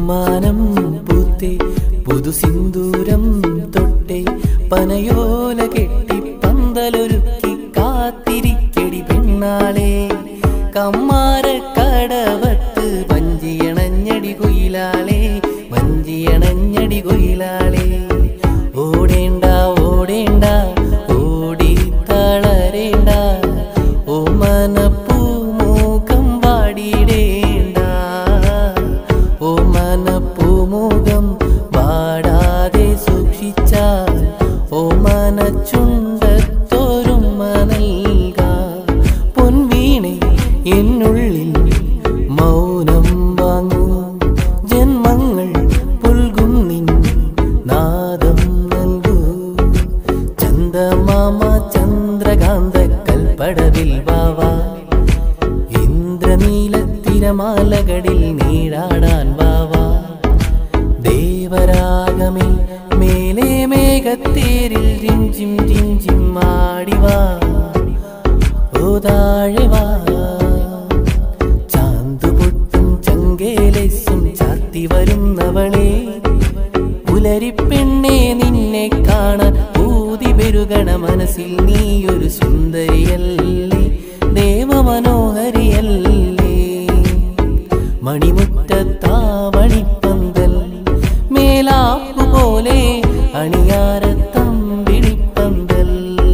ചെമ്മാനം പൂത്തേ പുതു സിന്ദൂരം തൊട്ടേ പനയോല കെട്ടി പന്തലൊരുക്കി കാത്തിരിക്കടി പെണ്ണാളെ കമ്മാര കടവത്ത് വഞ്ചിയണഞ്ഞടി കൊയിലാളെ വഞ്ചിയണഞ്ഞടി കൊയിലാളെ ഓടേണ്ട ഓടേണ്ട ഓടി തളരേണ്ട ഓ മനപ്പൂമുഖം വാടിയിടേണ്ട ഓ മനപ്പൂമുഖം വാടാതെ സൂക്ഷിച്ചാൽ ഓ മനച്ചുണ്ടത്തോരും നൽക പൊൻവീണെ എന്നുള്ളിൽ മൗനം വാങ്ങൂ ജന്മങ്ങൾ പുൽകും നിൻ നാദം നൽകൂ ചന്ദമാമ ചന്ദ്രകാന്ത കൽപ്പടവിൽ വാവാ ഇന്ദ്രനീലത്തിരമാലകളിൽ നീടാടാൻ വാവാ ദേവരാഗമേ മേലെ മേഘത്തേരിൽ രിഞ്ചിം രിഞ്ചിം ആടിവാ ഓ താഴെ വാ ചാന്തുപൊട്ടും ചങ്കേലസും ചാത്തി വരുന്നവളെ പുലരിപ്പെണ്ണെ നിന്നെ കാണാൻ ഊതി പെരുകണ മനസ്സിൽ നീയൊരു സുന്ദരിയല്ലേ ദേവമനോഹരിയല്ലേ മണിമുറ്റത്താവണിപ്പന്തൽ മേലാപ്പു പോലെ അണിയാരത്തമ്പിളിപ്പന്തൽ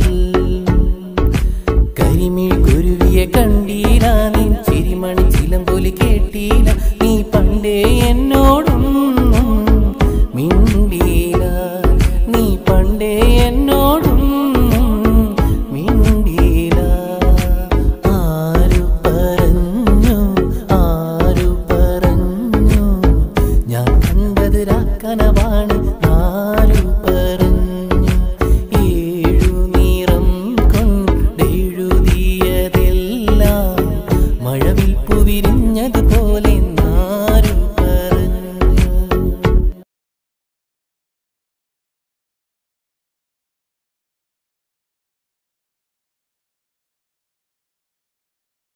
കരിമിഴ് കുരുവിയെ കണ്ടീല നീ ചിരിമണി ചിലമ്പൊലി കേട്ടീല നീ പണ്ടേ എന്നോടൊന്നും മിണ്ടീല നീ പണ്ടേ എന്നോടൊന്നും മിണ്ടീല ആരു പറഞ്ഞു ആരു പറഞ്ഞു ഞാൻ കണ്ടത് രാക്കനവാണ്